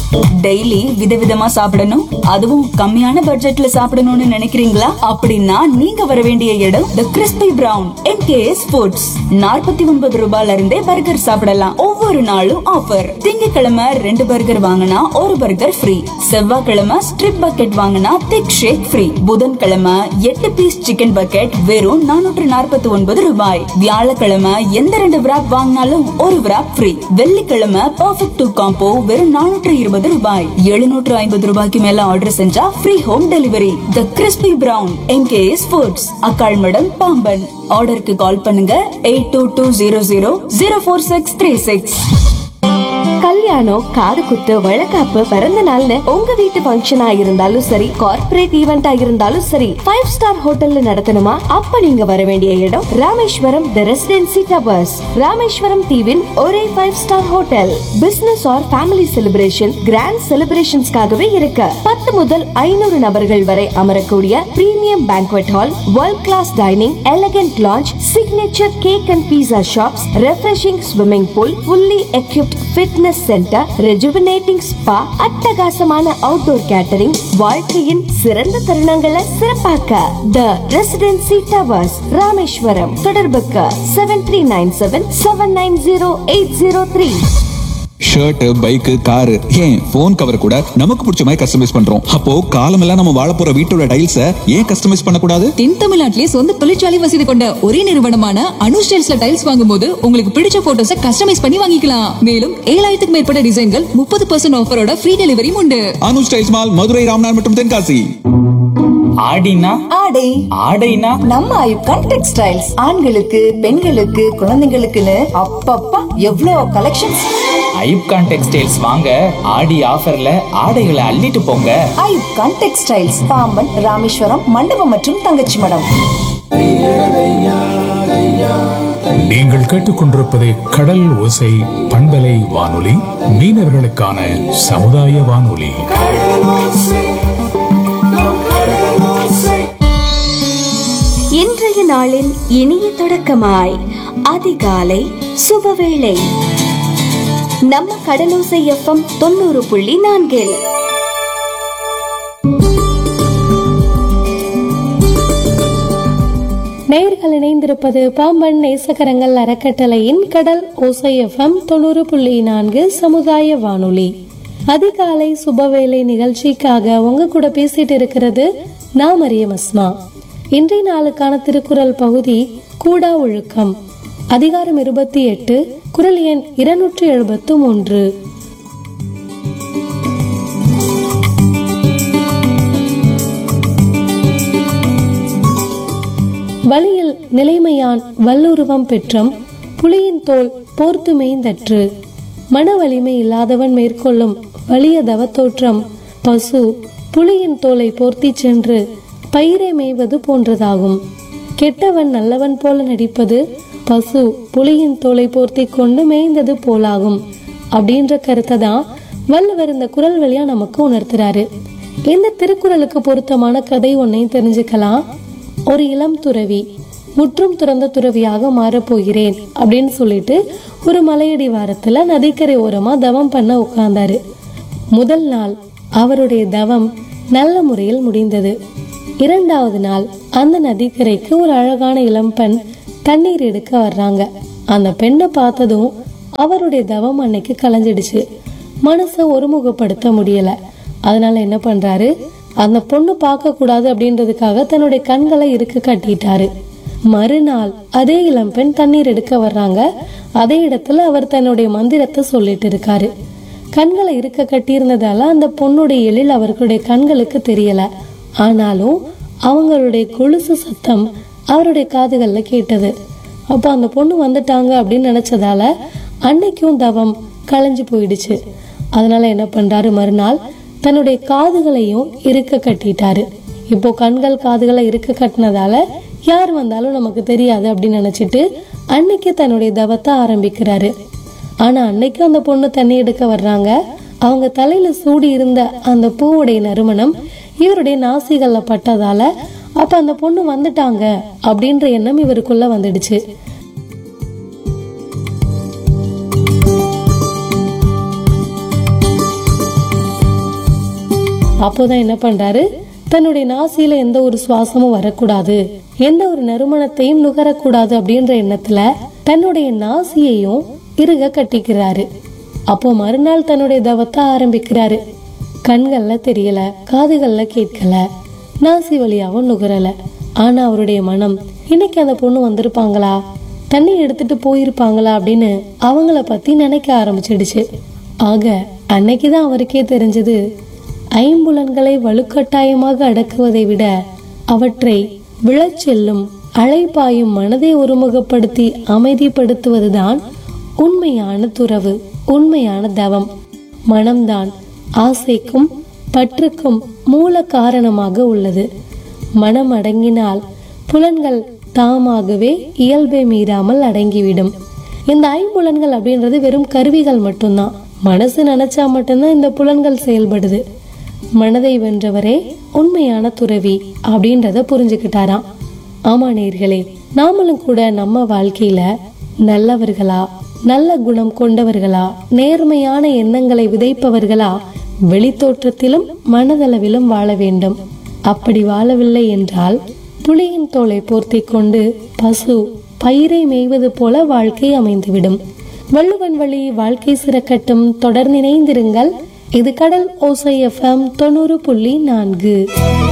daily விதவிதமா சாப்பிடணும் அதுவும் கம்மியான பட்ஜெட்ல சாப்பிடணும்னு நினைக்கிறீங்களா அப்படின்னா நீங்க வர வேண்டிய இடம் the crispy brown NKS foods நாற்பத்தி ஒன்பது ரூபாயில இருந்தே பர்கர் சாப்பிடலாம் ஒவ்வொரு நாளும் ஆஃபர் திங்கட்கிழமை ரெண்டு பர்கர் வாங்கினா ஒரு பர்கர் ஃப்ரீ செவ்வாய்க்கிழமை ஸ்ட்ரிப் பக்கெட் வாங்கினா திக் ஷேக் ஃப்ரீ புதன்கிழமை எட்டு பீஸ் சிக்கன் பக்கெட் வெறும் நானூற்று நாற்பத்தி ஒன்பது ரூபாய் வியாழக்கிழமை எந்த ரெண்டு wrap வாங்கினாலும் ஒரு wrap ஃப்ரீ வெள்ளிக்கிழமை பர்ஃபெக்ட் டூ காம்போ வெறும் நானூற்று இருபது ரூபாய் எழுநூற்று ஐம்பது ரூபாய்க்கு மேல ஆர்டர் செஞ்சா free home delivery the crispy brown MKS foods Akkalmadam Pamban ஆர்டருக்கு கால் பண்ணுங்க eight two two zero zero zero four six three six கல்யாணம் காது குத்து வழக்காப்பு பிறந்த நாள்னு உங்க வீட்டு ஃபங்க்ஷனா இருந்தாலும் சரி கார்ப்பரேட் ஈவெண்டா இருந்தாலும் சரி ஃபைவ் ஸ்டார் ஹோட்டல்ல நடத்தணுமா அப்ப நீங்க வர வேண்டிய இடம் Rameswaram the residency towers Rameswaram தீவின் ஒரே five star hotel business or family celebration grand செலிப்ரேஷன்ஸ்க்காகவே இருக்கு பத்து முதல் ஐநூறு நபர்கள் வரை அமரக்கூடிய premium banquet hall world class dining elegant lounge signature cake and pizza shops refreshing swimming pool fully equipped fitness centre rejuvenating spa அட்டகாசமான அவுட்டோர் கேட்டரிங் வாழ்க்கையின் சிறந்த தருணங்களை சிறப்பாக்க த ரெசிடென்சி டவர்ஸ் ராமேஸ்வரம் தொடர்புக்கு seven three nine seven seven nine zero eight zero three shirt bike car ஏன் phone cover கூட நமக்கு பிடிச்ச மாதிரி கஸ்டமைஸ் பண்றோம் அப்போ காலமெல்லாம் நம்ம வாழ போற வீட்டோட டைல்ஸ ஏன் கஸ்டமைஸ் பண்ணக்கூடாது தென் தமிழ்நாட்டிலே சொந்த தொழிற்சாலை வசதி கொண்ட ஒரே நிறுவனமான அனு ஸ்டைல்ஸ்ல டைல்ஸ் வாங்கும்போது உங்களுக்கு பிடிச்ச போட்டோஸ கஸ்டமைஸ் பண்ணி வாங்கிக்கலாம் மேலும் ஏழாயிரத்துக்கு மேற்பட்ட டிசைன்கள் முப்பது பர்சன்ட் ஆஃபரோட ஃப்ரீ டெலிவரியும் உண்டு அனு ஸ்டைல்ஸ் மால் மதுரை ராம்நாத் மற்றும் தென்காசி ஆடினா ஆடை ஆடைனா நம்ம ஐப்கான் டெக்ஸ்டைல்ஸ் ஆண்களுக்கு பெண்களுக்கு குழந்தைங்களுக்குன்னு அப்பப்பா எவ்வளோ கலெக்ஷன்ஸ் ஐப்கான் டெக்ஸ்டைல்ஸ் வாங்க ஆடி ஆஃபர்ல ஆடைகளை அள்ளிட்டு போங்க ஐப்கான் டெக்ஸ்டைல்ஸ் பாம்பன் ராமேஸ்வரம் மண்டபம் மற்றும் தங்கச்சி மடம் நீங்கள் கேட்டுக்கொண்டிருப்பது கடல் ஓசை பண்பலை வானொலி மீனவர்களுக்கான சமுதாய வானொலி இன்றைய நாளின் இனிய தொடக்கமாய் அதிகாலை சுபவேளை நம்ம கடலோசை எஃப்எம் தொண்ணூறு புள்ளி நான்கில் நேயர்கள் இணைந்திருப்பது பாம்பன் நேசகரங்கள் அறக்கட்டளையின் கடல் ஓசை எஃப்எம் தொண்ணூறு புள்ளி நான்கு சமுதாய வானொலி அதிகாலை சுபவேளை நிகழ்ச்சிக்காக உங்க கூட பேசிட்டு இருக்கிறது நான் மரியம் அஸ்மா இன்றைய நாளுக்கான திருக்குறள் பகுதி கூடா ஒழுக்கம் அதிகாரம் இருபத்தி எட்டு குரல் எண் இருநூற்றி எழுபத்து மூன்று வழியில் நிலைமையான் வல்லுருவம் பெற்றம் புலியின் தோல் போர்த்து மேய்ந்தற்று மன வலிமை இல்லாதவன் மேற்கொள்ளும் வலிய தவத்தோற்றம் பசு புலியின் தோலை போர்த்திச் சென்று பயிரை மேய்வது போன்றதாகும் கெட்டவன் நல்லவன் போல நடிப்பது பசு புலியின் தோலை போர்த்தி கொண்டு மேய்ந்தது போலாகும் அப்படின்ற கருத்தை தான் வள்ளுவர் இந்த குரல் வழியா நமக்கு உணர்த்துறாரு இந்த திருக்குறளுக்கு பொருத்தமான கதை ஒன்னையும் தெரிஞ்சுக்கலாம் ஒரு இளம் துறவி முற்றும் துறந்த துறவியாக மாறப்போகிறேன் அப்படின்னு சொல்லிட்டு ஒரு மலையடி வாரத்துல நதிக்கரை ஓரமா தவம் பண்ண உட்கார்ந்தாரு முதல் நாள் அவருடைய தவம் நல்ல முறையில் முடிந்தது இரண்டாவது நாள் அந்த நதிக்கரைக்கு ஒரு அழகான இளம்பெண் தண்ணீர் எடுக்க வர்றாங்க அந்த பெண்ணை பார்த்ததும் அவருடைய தவம் அன்னைக்கு கலைஞ்சிடுச்சு மனசை ஒருமுகப்படுத்த முடியல அதனால என்ன பண்றாரு அந்த பொண்ணு பார்க்க கூடாது அப்படின்றதுக்காக தன்னுடைய கண்களை இருக்க கட்டிட்டாரு மறுநாள் அதே இளம்பெண் தண்ணீர் எடுக்க வர்றாங்க அதே இடத்துல அவர் தன்னுடைய மந்திரத்தை சொல்லிட்டு இருக்காரு கண்களை இருக்க கட்டியிருந்ததால அந்த பொண்ணுடைய எழில் அவர்களுடைய கண்களுக்கு தெரியல ஆனாலும் அவங்களுடைய கொலுசு சத்தம் அவருடைய காதுகள்ல கேட்டது அப்போ அந்த பொண்ணு வந்துட்டாங்க அப்படின்னு நினைச்சதால அன்னைக்கும் தவம் களைஞ்சு போயிடுச்சு அதனால என்ன பண்றாரு மறுநாள் தன்னுடைய காதுகளையும் இருக்க கட்டிட்டாரு இப்போ கண்கள் காதுகளை இருக்க கட்டினதால யார் வந்தாலும் நமக்கு தெரியாது அப்படின்னு நினைச்சிட்டு அன்னைக்கு தன்னுடைய தவத்தை ஆரம்பிக்கிறாரு ஆனா அன்னைக்கு அந்த பொண்ணு தண்ணி எடுக்க வர்றாங்க அவங்க தலையில சூடி இருந்த அந்த பூவுடைய நறுமணம் இவருடைய நாசிகள்ல பட்டதால அப்ப அந்த பொண்ணு வந்துட்டாங்க அப்படின்ற எண்ணம் இவருக்குள்ள வந்துடுச்சு அப்போதான் என்ன பண்றாரு தன்னுடைய நாசியில எந்த ஒரு சுவாசமும் வரக்கூடாது எந்த ஒரு நறுமணத்தையும் நுகரக்கூடாது அப்படின்ற எண்ணத்துல தன்னுடைய நாசியையும் இறுக கட்டிக்கிறாரு அப்போ மறுநாள் தன்னுடைய தவத்தை ஆரம்பிக்கிறாரு கண்கள்ல தெரியல காதுகள்ல கேட்கல நாசி வழியாவும் நுகரல ஆனா அவருடைய மனம் இன்னைக்கு அந்த பொண்ணு வந்திருப்பாங்களா தண்ணி எடுத்துட்டு போயிருப்பாங்களா அப்படின்னு அவங்கள பத்தி நினைக்க ஆரம்பிச்சிடுச்சு ஆக அன்னைக்குதான் அவருக்கே தெரிஞ்சது ஐம்புலன்களை வலுக்கட்டாயமாக அடக்குவதை விட அவற்றை விழச்செல்லும் அழைப்பாயும் மனதை ஒருமுகப்படுத்தி அமைதிப்படுத்துவதுதான் உண்மையான துறவு உண்மையான தவம் மனம்தான் ஆசைக்கும் பற்றுக்கும் மூல காரணமாக உள்ளது மனம் அடங்கினால் புலன்கள் தாமாகவே இயல்பை மீறாமல் அடங்கிவிடும் இந்த ஐம்புலன்கள் அப்படின்றது வெறும் கருவிகள் மட்டும்தான் மனசு நினைச்சா மட்டும்தான் இந்த புலன்கள் செயல்படுது மனதை வென்றவரே உண்மையான துறவி அப்படின்றத புரிஞ்சுக்கிட்டாராம் ஆமா நேர்களே நாமளும் கூட நம்ம வாழ்க்கையில நல்லவர்களா நல்ல குணம் கொண்டவர்களா நேர்மையான எண்ணங்களை விதைப்பவர்களா வெளித்தோற்றத்திலும் மனதளவிலும் வாழ வேண்டும் அப்படி வாழவில்லை என்றால் புலியின் தோலை போர்த்தி கொண்டு பசு பயிரை மேய்வது போல வாழ்க்கை அமைந்துவிடும் வள்ளுவன் வழி வாழ்க்கை சிறக்கட்டும் தொடர்ந்து இணைந்திருங்கள் இது கடல் ஓசை எஃப்எம் தொண்ணூறு புள்ளி நான்கு